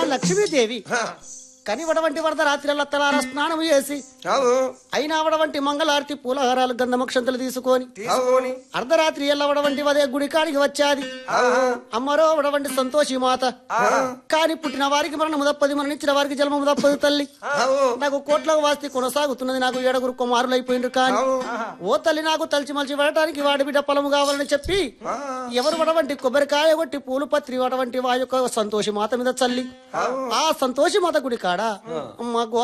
లక్ష్మీదేవి కనివడవంటి వరద రాత్రి తలార స్నానం చేసి అవు అయినావడవంటి మంగళారతి పూలహారాలు గంధమక్షంతలు తీసుకొని తీసుకొని అర్ధరాత్రి ఎల్లవడవంటి వదే గుడి కాడికి వచ్చాది అమ్మరో వడవంటి సంతోషి మాత కాని పుట్టిన వారికి మరణము తప్పది మరణించిన వారికి జన్మము తప్పదు తల్లి అవు నాకు కోట్ల వాస్తి కొనసాగుతున్నది నాకు ఏడుగురు కుమారులు అయిపోయిండ్రు కానీ ఓ తల్లి నాకు తలిచి మలిచి పడటానికి వాడి బిడ్డ పొలము కావాలని చెప్పి ఎవరు వడవంటి కొబ్బరికాయ కొట్టి పూలు పత్రి వడవంటి వా యొక్క సంతోషి మాత మీద చల్లి ఆ సంతోషి మాత గుడి కాడ మా గో